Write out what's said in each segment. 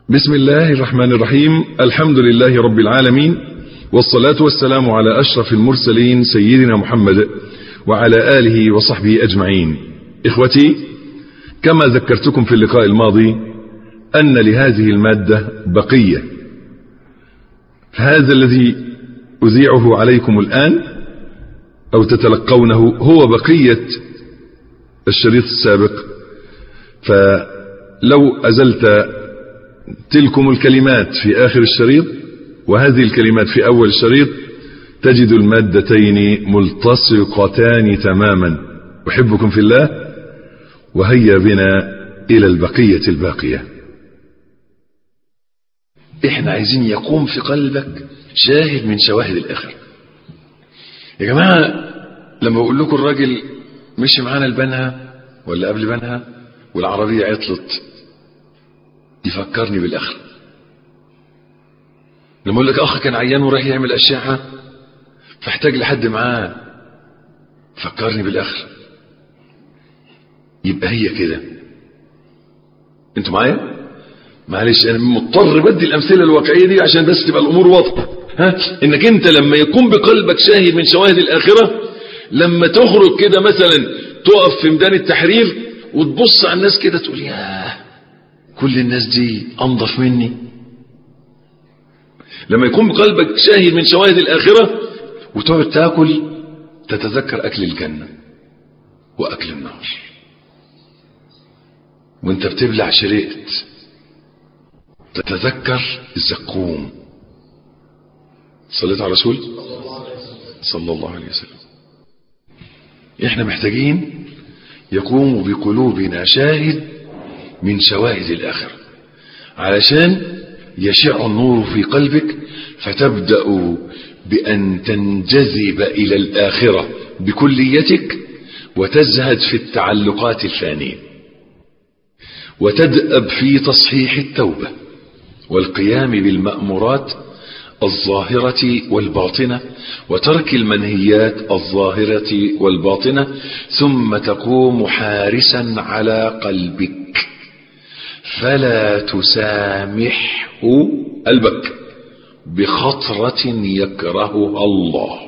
بسم الله الرحمن الرحيم الحمد لله رب العالمين والصلاة والسلام على أشرف المرسلين سيدنا محمد وعلى آله وصحبه أجمعين إخوتي كما ذكرتكم في اللقاء الماضي أن لهذه المادة بقية هذا الذي أذيعه عليكم الآن أو تتلقونه هو بقية الشريط السابق فلو أزلت تلكم الكلمات في آخر الشريط وهذه الكلمات في أول الشريط تجد المادتين ملتصقتان تماما أحبكم في الله وهيا بنا إلى البقية الباقية احنا عايزين يقوم في قلبك شاهد من شواهد الآخرة يا جماعة لما بقول لكم الراجل مشي معانا البنها ولا قبل بنها والعربية عطلت يفكرني بالآخرة لما اقول لك اخ كان عيان ورايح يعمل اشعه فاحتاج لحد معاه فكرني بالاخره يبقى هي كده انتوا معايا معلش انا مضطر بدي الامثله الواقعيه دي عشان بس تبقى الامور واضحه ها انك انت لما يكون بقلبك شاهد من شواهد الاخره لما تخرج كده مثلا تقف في ميدان التحرير وتبص على الناس كده تقول ياه كل الناس دي انضف مني لما يكون بقلبك شاهد من شواهد الآخرة وتقعد تاكل تتذكر أكل الجنة وأكل النار وانت بتبلع شرقت تتذكر الزقوم صليت على رسول صلى الله عليه وسلم احنا محتاجين يقوم بقلوبنا شاهد من شواهد الآخرة علشان يشع النور في قلبك فتبدأ بأن تنجذب إلى الآخرة بكليتك وتزهد في التعلقات الفانية وتدأب في تصحيح التوبة والقيام بالمأمورات الظاهرة والباطنة وترك المنهيات الظاهرة والباطنة ثم تقوم حارسا على قلبك فلا تسامحه قلبك بخطرة يكرهها الله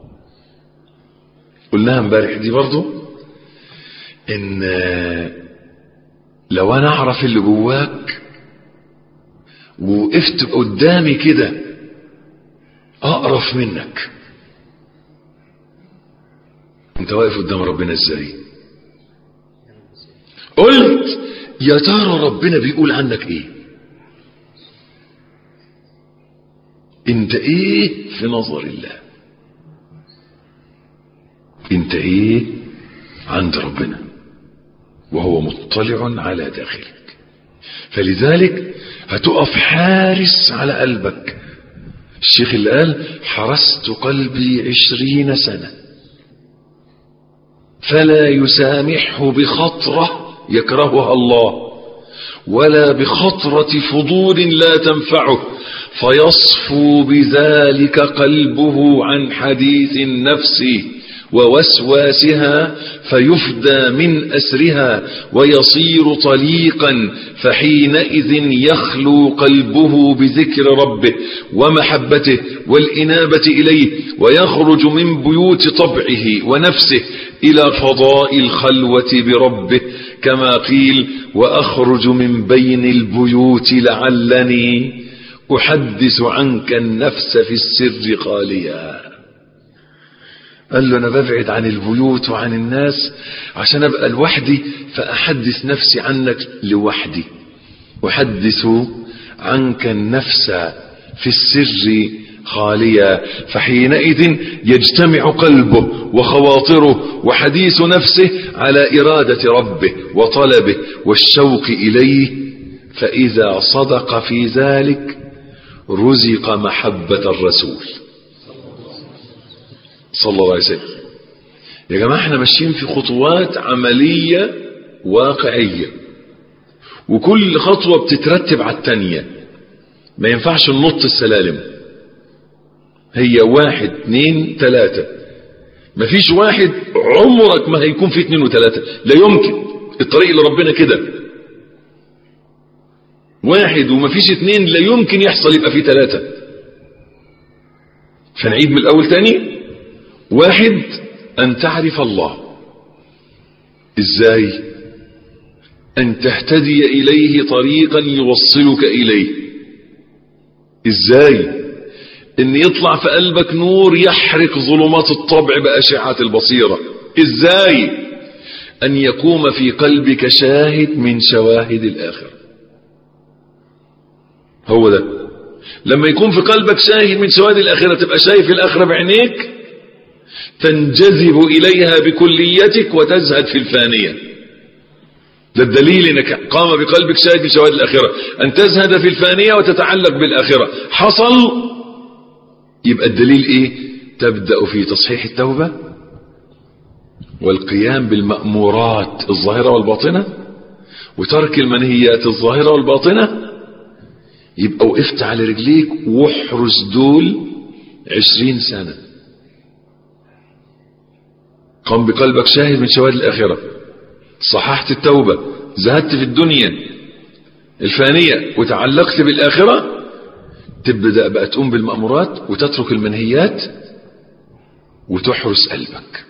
قلناها امبارح دي برضو ان لو انا اعرف اللي جواك وقفت قدامي كده اقرف منك انت واقف قدام ربنا ازاي قلت يا ترى ربنا بيقول عنك ايه انت ايه في نظر الله انت ايه عند ربنا وهو مطلع على داخلك فلذلك هتقف حارس على قلبك الشيخ اللي قال حرست قلبي عشرين سنة فلا يسامحه بخطره يكرهها الله ولا بخطرة فضول لا تنفعه فيصفو بذلك قلبه عن حديث النفس ووسواسها فيفدى من أسرها ويصير طليقا فحينئذ يخلو قلبه بذكر ربه ومحبته والإنابة إليه ويخرج من بيوت طبعه ونفسه إلى فضاء الخلوة بربه كما قيل وأخرج من بين البيوت لعلني أحدث عنك النفس في السر خاليا قال له أنا ببعد عن البيوت وعن الناس عشان أبقى لوحدي فأحدث نفسي عنك لوحدي أحدث عنك النفس في السر خاليا فحينئذ يجتمع قلبه وخواطره وحديث نفسه على إرادة ربه وطلبه والشوق إليه فإذا صدق في ذلك رزق محبة الرسول صلى الله عليه وسلم يا جماعة احنا ماشيين في خطوات عملية واقعية وكل خطوة بتترتب على التانية ما ينفعش ننط السلالم هي واحد اتنين تلاتة مفيش واحد عمرك ما هيكون في اتنين وتلاتة لا يمكن الطريق اللي ربنا كده واحد ومفيش اتنين لا يمكن يحصل يبقى في ثلاثة فنعيد من الأول تاني واحد أن تعرف الله إزاي أن تهتدي إليه طريقا يوصلك إليه إزاي ان يطلع في قلبك نور يحرق ظلمات الطبع بأشعة البصيرة ازاي ان يقوم في قلبك شاهد من شواهد الاخرة هو ده لما يكون في قلبك شاهد من شواهد الاخرة تبقى شايف الاخرة بعينيك تنجذب اليها بكليتك وتزهد في الفانية ده الدليل انك قام بقلبك شاهد من شواهد الاخرة ان تزهد في الفانية وتتعلق بالاخرة حصل يبقى الدليل ايه تبدأ في تصحيح التوبة والقيام بالمأمورات الظاهرة والباطنة وترك المنهيات الظاهرة والباطنة يبقى وقفت على رجليك واحرس دول عشرين سنة قم بقلبك شاهد من شواهد الآخرة صححت التوبة زهدت في الدنيا الفانية وتعلقت بالآخرة تبدأ بقى تقوم بالمأمورات وتترك المنهيات وتحرس قلبك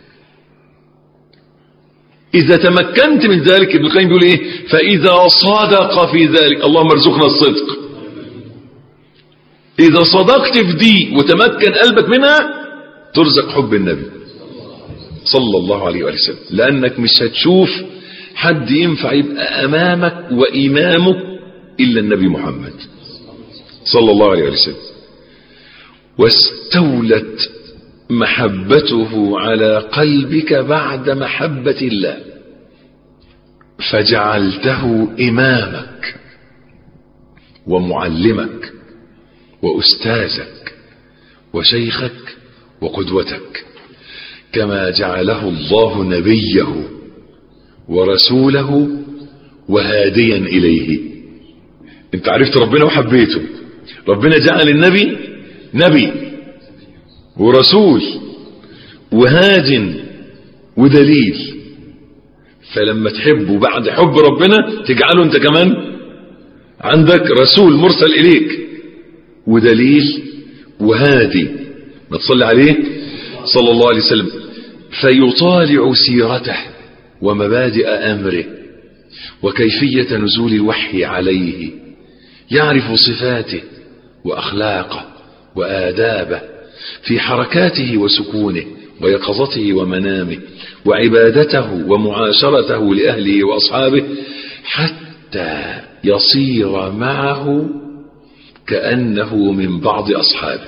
إذا تمكنت من ذلك ابن القيم بيقول إيه فإذا صدق في ذلك اللهم ارزقنا الصدق إذا صدقت في دي وتمكن قلبك منها ترزق حب النبي صلى الله عليه وآله وسلم لأنك مش هتشوف حد ينفع يبقى أمامك وإمامك إلا النبي محمد صلى الله عليه وسلم واستولت محبته على قلبك بعد محبة الله فجعلته إمامك ومعلمك وأستاذك وشيخك وقدوتك كما جعله الله نبيه ورسوله وهاديا إليه انت عرفت ربنا وحبيته ربنا جعل النبي نبي ورسول وهاد ودليل فلما تحبه بعد حب ربنا تجعله انت كمان عندك رسول مرسل اليك ودليل وهادي ما تصلي عليه صلى الله عليه وسلم فيطالع سيرته ومبادئ امره وكيفية نزول الوحي عليه يعرف صفاته واخلاقه وادابه في حركاته وسكونه ويقظته ومنامه وعبادته ومعاشرته لاهله واصحابه حتى يصير معه كانه من بعض اصحابه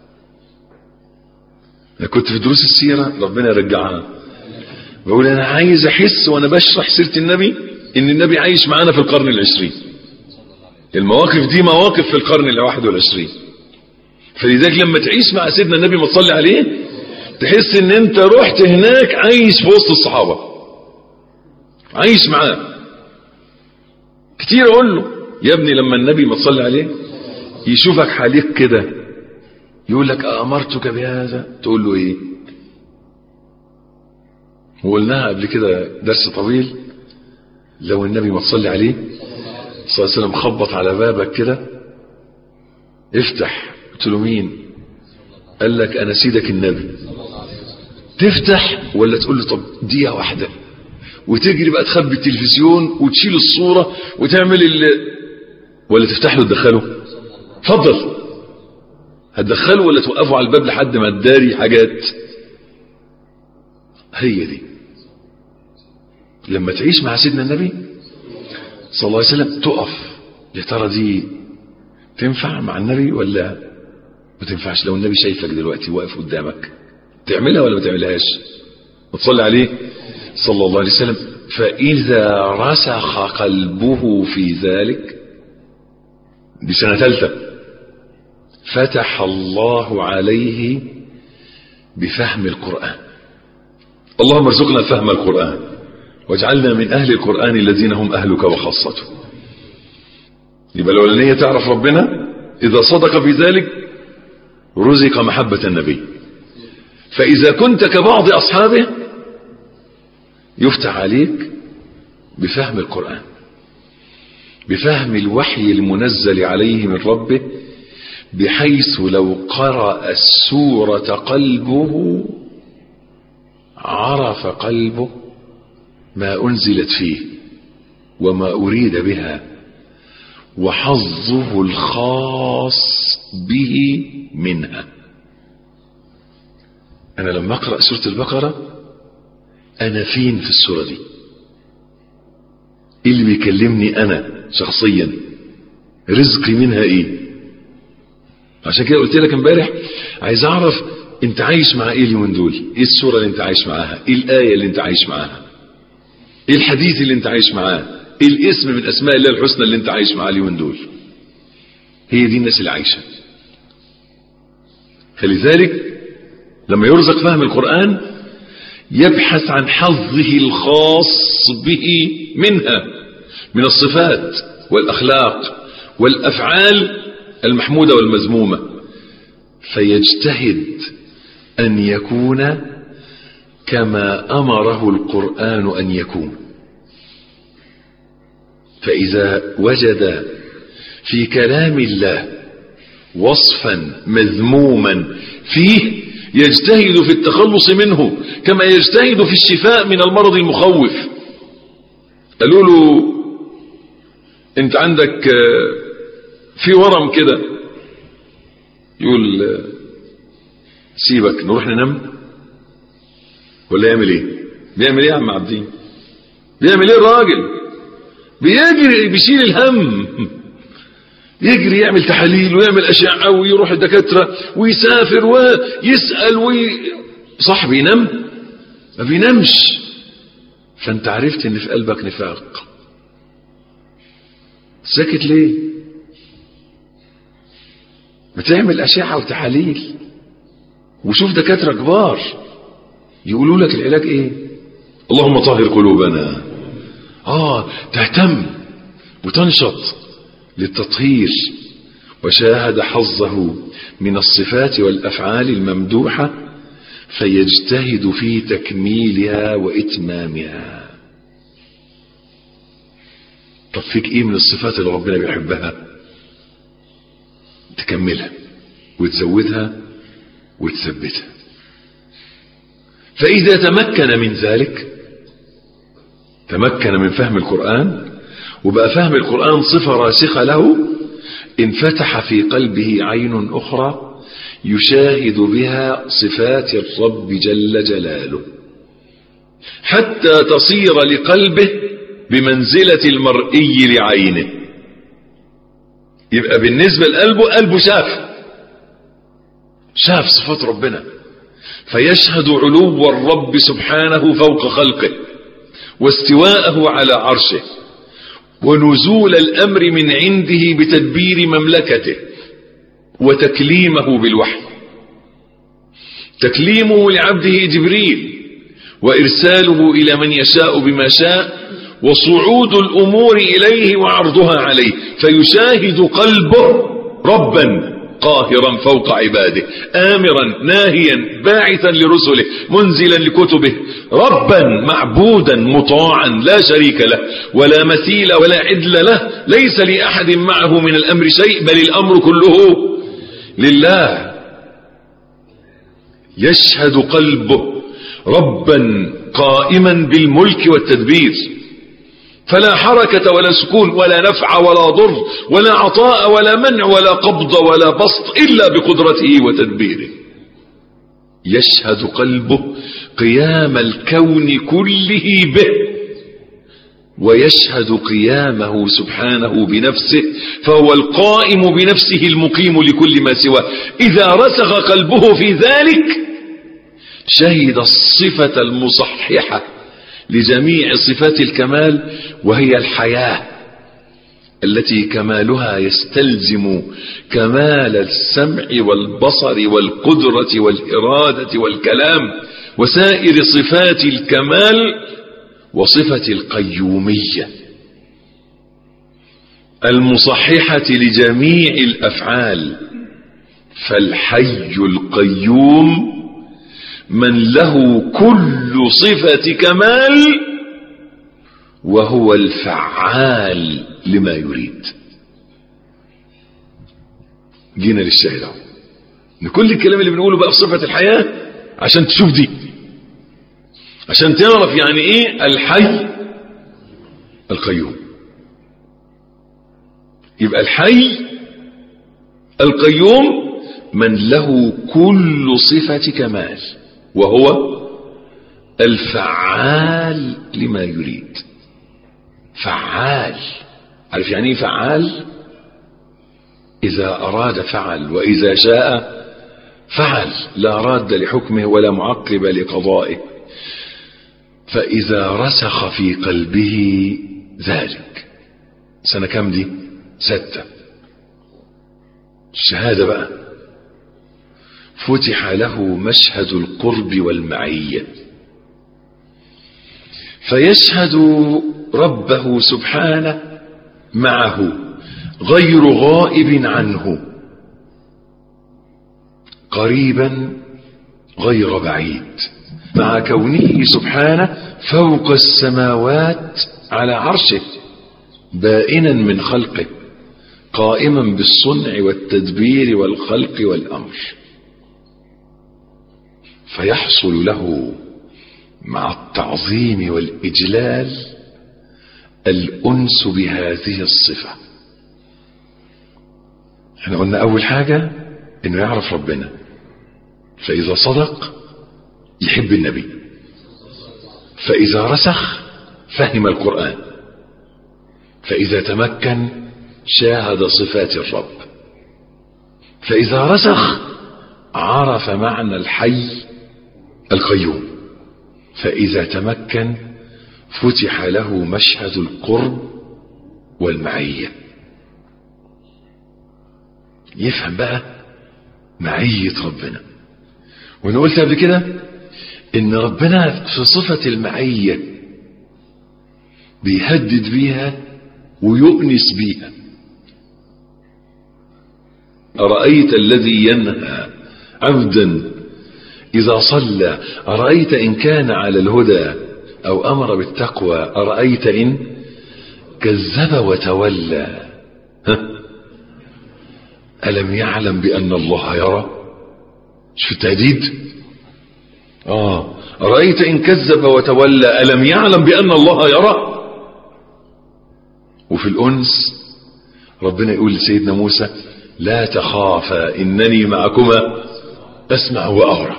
انا كنت في دروس السيره ربنا يرجعها بقول انا عايز احس وانا بشرح سيره النبي ان النبي عايش معانا في القرن العشرين المواقف دي مواقف في القرن الواحد والعشرين فلذلك لما تعيش مع سيدنا النبي ما تصلي عليه تحس ان انت رحت هناك عايش في وسط الصحابة عايش معاه كتير اقول له يا ابني لما النبي ما تصلي عليه يشوفك حاليك كده يقول لك امرتك بهذا تقول له ايه وقلناها قبل كده درس طويل لو النبي ما تصلي عليه صلى الله عليه وسلم خبط على بابك كده افتح قلت له مين قال لك انا سيدك النبي تفتح ولا تقول له طب دقيقه واحده وتجري بقى تخبي التلفزيون وتشيل الصوره وتعمل ال ولا تفتح له تدخله اتفضل هتدخله ولا توقفه على الباب لحد ما تداري حاجات هي دي لما تعيش مع سيدنا النبي صلى الله عليه وسلم تقف يا ترى دي تنفع مع النبي ولا ما تنفعش لو النبي شايفك دلوقتي واقف قدامك تعملها ولا ما تعملهاش وتصلي عليه صلى الله عليه وسلم فإذا رسخ قلبه في ذلك دي سنة ثالثة فتح الله عليه بفهم القرآن اللهم ارزقنا فهم القرآن واجعلنا من أهل القرآن الذين هم أهلك وخاصته يبقى الأولانية تعرف ربنا إذا صدق في ذلك رزق محبة النبي فإذا كنت كبعض أصحابه يفتح عليك بفهم القرآن بفهم الوحي المنزل عليه من ربه بحيث لو قرأ السورة قلبه عرف قلبه ما أنزلت فيه وما أريد بها وحظه الخاص به منها أنا لما أقرأ سورة البقرة أنا فين في السورة دي إيه اللي بيكلمني أنا شخصيا رزقي منها إيه عشان كده قلت لك امبارح عايز أعرف أنت عايش مع إيه اليومين دول إيه السورة اللي أنت عايش معاها إيه الآية اللي أنت عايش معاها إيه الحديث اللي أنت عايش معاه إيه الاسم من أسماء الله الحسنى اللي أنت عايش معاه اليومين دول هي دي الناس اللي عايشة فلذلك لما يرزق فهم القرآن يبحث عن حظه الخاص به منها من الصفات والأخلاق والأفعال المحمودة والمذمومة فيجتهد أن يكون كما أمره القرآن أن يكون فإذا وجد في كلام الله وصفا مذموما فيه يجتهد في التخلص منه كما يجتهد في الشفاء من المرض المخوف قالوا له انت عندك في ورم كده يقول سيبك نروح ننام ولا يعمل ايه بيعمل ايه يا عم عبدين بيعمل ايه الراجل بيجري بيشيل الهم يجري يعمل تحاليل ويعمل أشعة ويروح الدكاترة ويسافر ويسأل وي... صح بينام ما بينامش فانت عرفت ان في قلبك نفاق ساكت ليه ما تعمل أشعة وتحاليل وشوف دكاترة كبار يقولوا لك العلاج ايه اللهم طهر قلوبنا اه تهتم وتنشط للتطهير وشاهد حظه من الصفات والافعال الممدوحه فيجتهد في تكميلها واتمامها طب فيك ايه من الصفات اللي ربنا بيحبها تكملها وتزودها وتثبتها فاذا تمكن من ذلك تمكن من فهم القران وبقى فهم القرآن صفة راسخة له انفتح في قلبه عين أخرى يشاهد بها صفات الرب جل جلاله حتى تصير لقلبه بمنزلة المرئي لعينه يبقى بالنسبة لقلبه قلبه شاف شاف صفات ربنا فيشهد علو الرب سبحانه فوق خلقه واستواءه على عرشه ونزول الأمر من عنده بتدبير مملكته وتكليمه بالوحي تكليمه لعبده جبريل وإرساله إلى من يشاء بما شاء وصعود الأمور إليه وعرضها عليه فيشاهد قلبه ربا قاهرا فوق عباده آمرا ناهيا باعثا لرسله منزلا لكتبه ربا معبودا مطاعا لا شريك له ولا مثيل ولا عدل له ليس لأحد معه من الأمر شيء بل الأمر كله لله يشهد قلبه ربا قائما بالملك والتدبير فلا حركة ولا سكون ولا نفع ولا ضر ولا عطاء ولا منع ولا قبض ولا بسط إلا بقدرته وتدبيره يشهد قلبه قيام الكون كله به ويشهد قيامه سبحانه بنفسه فهو القائم بنفسه المقيم لكل ما سواه إذا رسغ قلبه في ذلك شهد الصفة المصححة لجميع صفات الكمال وهي الحياة التي كمالها يستلزم كمال السمع والبصر والقدرة والإرادة والكلام وسائر صفات الكمال وصفة القيومية المصححة لجميع الأفعال فالحي القيوم من له كل صفة كمال وهو الفعال لما يريد جينا للشاهد اهو ان كل الكلام اللي بنقوله بقى في صفة الحياة عشان تشوف دي عشان تعرف يعني ايه الحي القيوم يبقى الحي القيوم من له كل صفة كمال وهو الفعال لما يريد فعال عارف يعني ايه فعال إذا أراد فعل وإذا شاء فعل لا راد لحكمه ولا معقب لقضائه فإذا رسخ في قلبه ذلك سنة كم دي ستة الشهادة بقى فتح له مشهد القرب والمعية فيشهد ربه سبحانه معه غير غائب عنه قريبا غير بعيد مع كونه سبحانه فوق السماوات على عرشه بائنا من خلقه قائما بالصنع والتدبير والخلق والامر فيحصل له مع التعظيم والاجلال الانس بهذه الصفه احنا قلنا اول حاجه انه يعرف ربنا فاذا صدق يحب النبي فاذا رسخ فهم القران فاذا تمكن شاهد صفات الرب فاذا رسخ عرف معنى الحي القيوم فاذا تمكن فتح له مشهد القرب والمعيه يفهم بقى معية ربنا وانا قلت قبل كده ان ربنا في صفة المعية بيهدد بيها ويؤنس بيها أرأيت الذي ينهى عبدا إذا صلى أرأيت إن كان على الهدى أو أمر بالتقوى أرأيت إن كذب وتولى ها ألم يعلم بأن الله يرى شو التهديد آه رأيت إن كذب وتولى ألم يعلم بأن الله يرى وفي الأنس ربنا يقول لسيدنا موسى لا تخافا إنني معكما أسمع وأرى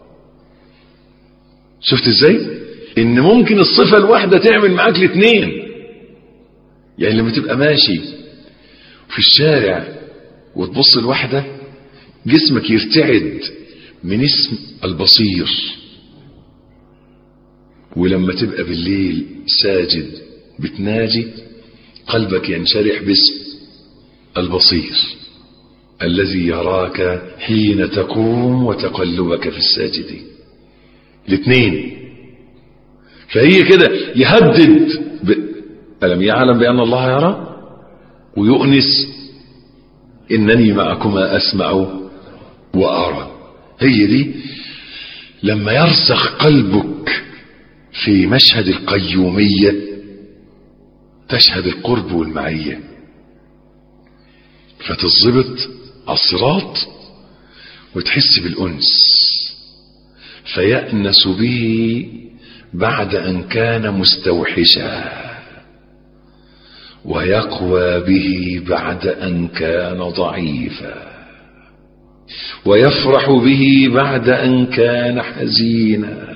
شفت ازاي ان ممكن الصفة الواحدة تعمل معاك الاثنين يعني لما تبقى ماشي في الشارع وتبص لواحدة جسمك يرتعد من اسم البصير ولما تبقى بالليل ساجد بتناجي قلبك ينشرح باسم البصير الذي يراك حين تقوم وتقلبك في الساجدين الاثنين فهي كده يهدد ب... ألم يعلم بأن الله يرى ويؤنس إنني معكما أسمع وأرى هي دي لما يرسخ قلبك في مشهد القيومية تشهد القرب والمعية فتظبط الصراط وتحس بالأنس فيأنس به بعد أن كان مستوحشا ويقوى به بعد أن كان ضعيفا ويفرح به بعد أن كان حزينا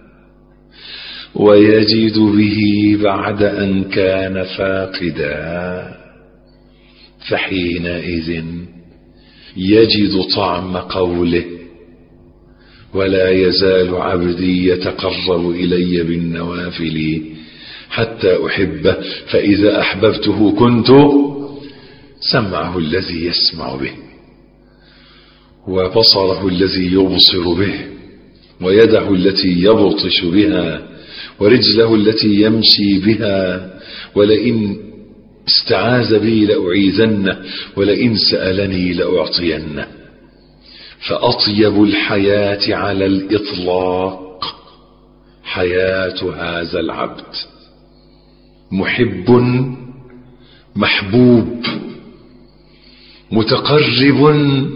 ويجد به بعد أن كان فاقدا فحينئذ يجد طعم قوله ولا يزال عبدي يتقرب إلي بالنوافل حتى أحبه فإذا أحببته كنت سمعه الذي يسمع به وبصره الذي يبصر به ويده التي يبطش بها ورجله التي يمشي بها ولئن استعاذ بي لأعيذنه ولئن سألني لأعطينه فأطيب الحياة على الإطلاق حياة هذا العبد محب محبوب متقرب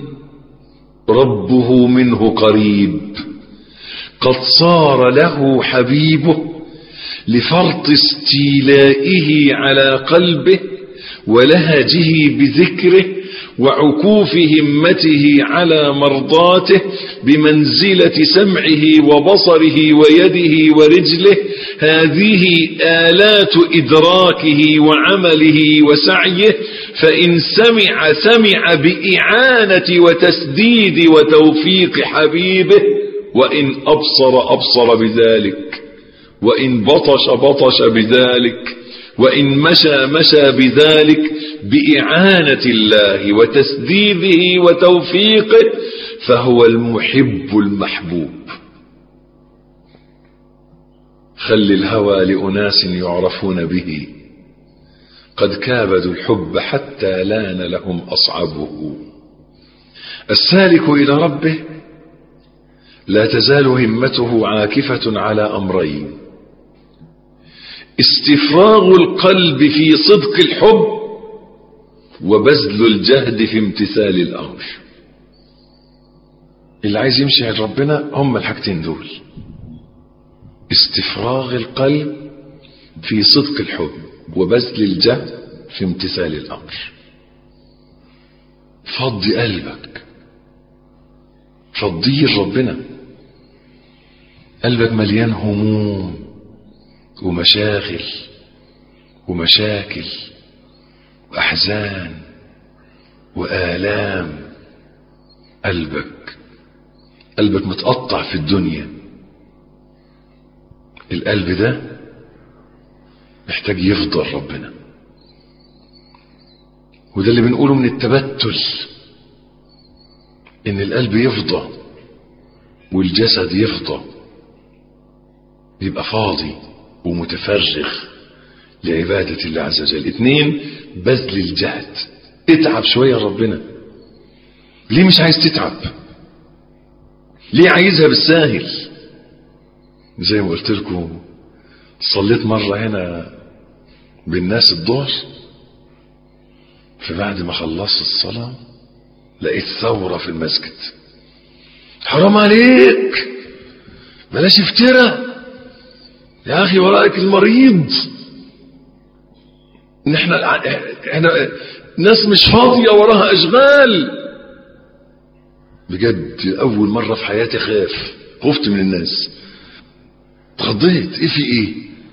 ربه منه قريب قد صار له حبيبه لفرط استيلائه على قلبه ولهجه بذكره وعكوف همته على مرضاته بمنزلة سمعه وبصره ويده ورجله هذه آلات إدراكه وعمله وسعيه فإن سمع سمع بإعانة وتسديد وتوفيق حبيبه وإن أبصر أبصر بذلك وإن بطش بطش بذلك وإن مشى مشى بذلك بإعانة الله وتسديده وتوفيقه فهو المحب المحبوب خل الهوى لأناس يعرفون به قد كابدوا الحب حتى لان لهم أصعبه السالك إلى ربه لا تزال همته عاكفة على أمرين استفراغ القلب في صدق الحب وبذل الجهد في امتثال الأمر اللي عايز يمشي عند ربنا هم الحاجتين دول استفراغ القلب في صدق الحب وبذل الجهد في امتثال الأمر فضي قلبك فضيه ربنا قلبك مليان هموم ومشاغل ومشاكل وأحزان وآلام قلبك قلبك متقطع في الدنيا القلب ده محتاج يفضل ربنا وده اللي بنقوله من التبتل ان القلب يفضى والجسد يفضى يبقى فاضي ومتفرغ لعبادة الله عز وجل اثنين بذل الجهد اتعب شوية ربنا ليه مش عايز تتعب ليه عايزها بالساهل زي ما قلت لكم صليت مرة هنا بالناس الظهر فبعد ما خلصت الصلاة لقيت ثورة في المسجد حرام عليك بلاش افترى يا اخي وراك المريض ان احنا احنا ناس مش فاضية وراها اشغال بجد اول مرة في حياتي خاف خفت من الناس اتخضيت ايه في ايه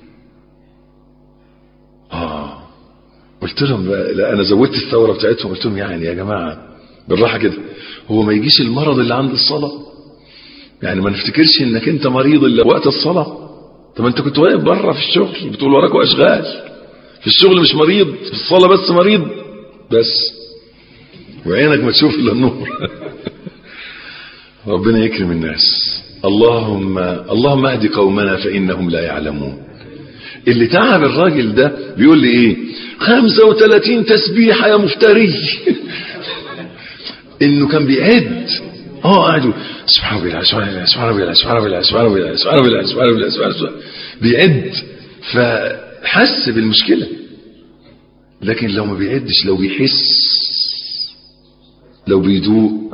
اه قلت لهم لا انا زودت الثورة بتاعتهم قلت لهم يعني يا جماعة بالراحة كده هو ما يجيش المرض اللي عند الصلاة يعني ما نفتكرش انك انت مريض الا وقت الصلاة طب انت كنت واقف بره في الشغل بتقول وراك اشغال في الشغل مش مريض في الصلاة بس مريض بس وعينك ما تشوف الا النور ربنا يكرم الناس اللهم اللهم اهد قومنا فانهم لا يعلمون اللي تعب الراجل ده بيقول لي ايه 35 تسبيحة يا مفتري انه كان بيعد اه قاعد سبحان الله سبحان الله سبحان الله سبحان الله سبحان الله سبحان الله سبحان الله سبحان الله بيعد فحس بالمشكلة لكن لو ما بيعدش لو بيحس لو بيدوق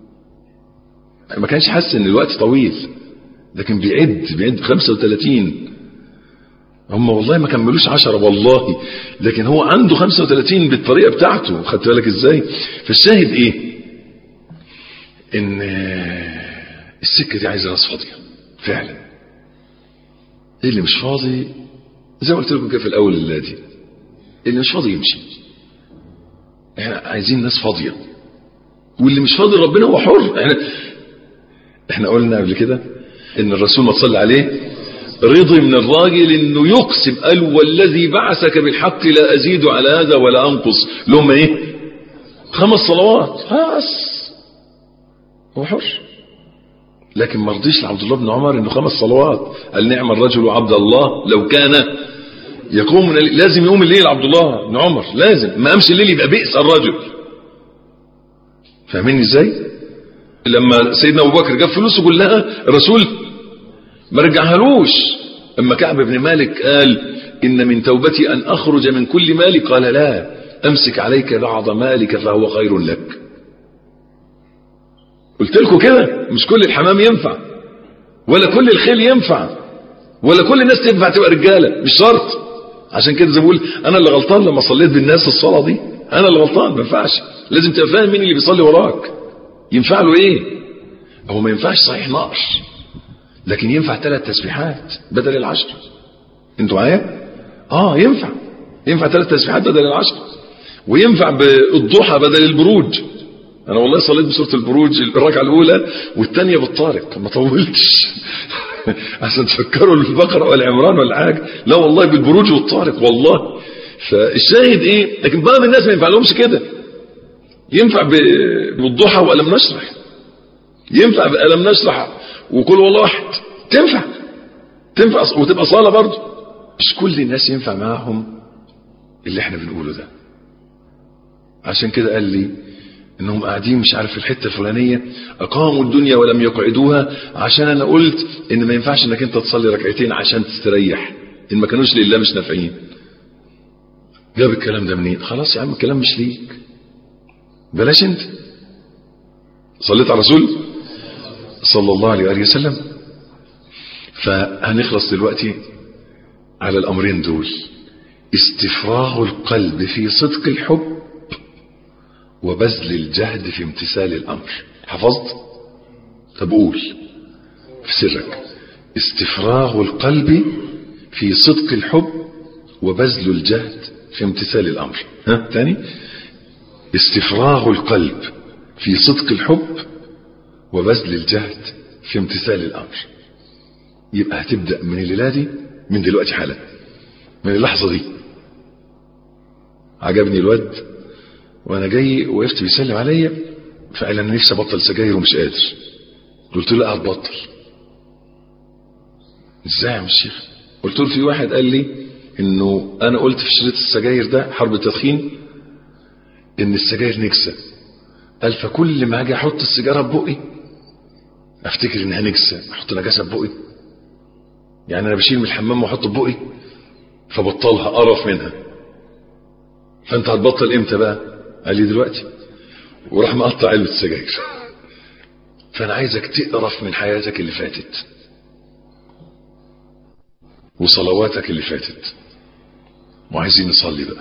ما كانش حاسس ان الوقت طويل لكن بيعد بيعد 35 هم والله ما كملوش عشرة والله لكن هو عنده 35 بالطريقة بتاعته خدت بالك ازاي فالشاهد ايه ان السكة دي عايزة ناس فاضية فعلا ايه اللي مش فاضي زي ما قلت لكم كده في الاول الليله دي اللي مش فاضي يمشي احنا عايزين ناس فاضية واللي مش فاضي ربنا هو حر احنا احنا قلنا قبل كده ان الرسول ما صلى عليه رضي من الراجل انه يقسم قال والذي بعثك بالحق لا ازيد على هذا ولا انقص لهم ايه خمس صلوات بس هو حر لكن ما رضيش لعبد الله بن عمر انه خمس صلوات قال نعم الرجل عبد الله لو كان يقوم من الليل لازم يقوم الليل عبد الله بن عمر لازم ما قامش الليل يبقى بئس الرجل فاهمين ازاي لما سيدنا ابو بكر جاب فلوسه كلها الرسول ما رجعهالوش اما كعب بن مالك قال إن من توبتي أن أخرج من كل مالي قال لا أمسك عليك بعض مالك فهو خير لك قلت لكم كده مش كل الحمام ينفع ولا كل الخيل ينفع ولا كل الناس تنفع تبقى رجالة مش شرط عشان كده زي ما بقول انا اللي غلطان لما صليت بالناس الصلاة دي انا اللي غلطان ما ينفعش لازم تبقى فاهم مين اللي بيصلي وراك ينفع له ايه هو ما ينفعش صحيح نقص لكن ينفع ثلاث تسبيحات بدل العشر انتوا معايا اه ينفع ينفع ثلاث تسبيحات بدل العشر وينفع بالضحى بدل البروج انا والله صليت بسوره البروج الركعه الاولى والثانيه بالطارق ما طولتش عشان تفكروا البقره والعمران ولا حاجه لا والله بالبروج والطارق والله فالشاهد ايه لكن بعض الناس ما ينفع لهمش كده ينفع بالضحى والم نشرح ينفع بالم نشرح وكل والله واحد تنفع تنفع وتبقى صلاه برضه مش كل الناس ينفع معاهم اللي احنا بنقوله ده عشان كده قال لي انهم قاعدين مش عارف في الحته الفلانيه اقاموا الدنيا ولم يقعدوها عشان انا قلت ان ما ينفعش انك انت تصلي ركعتين عشان تستريح ان ما كانوش لله مش نافعين جاب الكلام ده منين خلاص يا عم الكلام مش ليك بلاش انت صليت على رسول صلى الله عليه وآله وسلم فهنخلص دلوقتي على الأمرين دول استفراغ القلب في صدق الحب وبذل الجهد في امتثال الأمر حفظت طب قول في سرك استفراغ القلب في صدق الحب وبذل الجهد في امتثال الأمر ها تاني استفراغ القلب في صدق الحب وبذل الجهد في امتثال الأمر يبقى هتبدأ من الليلة دي من دلوقتي حالا من اللحظة دي عجبني الواد وانا جاي وقفت بيسلم عليا فقال انا نفسي ابطل سجاير ومش قادر قلت له لا هتبطل ازاي يا الشيخ قلت له في واحد قال لي انه انا قلت في شريط السجاير ده حرب التدخين ان السجاير نكسه قال فكل ما اجي احط السيجاره ببقي افتكر انها نكسه احط نجاسه ببقي يعني انا بشيل من الحمام واحط ببقي فبطلها قرف منها فانت هتبطل امتى بقى قال لي دلوقتي وراح مقطع علبه السجاير فانا عايزك تقرف من حياتك اللي فاتت وصلواتك اللي فاتت وعايزين نصلي بقى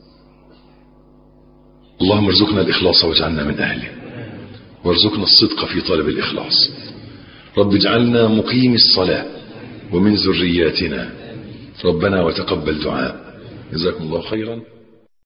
اللهم ارزقنا الإخلاص واجعلنا من أهله وارزقنا الصدق في طلب الإخلاص رب اجعلنا مقيم الصلاة ومن ذرياتنا ربنا وتقبل دعاء جزاكم الله خيرا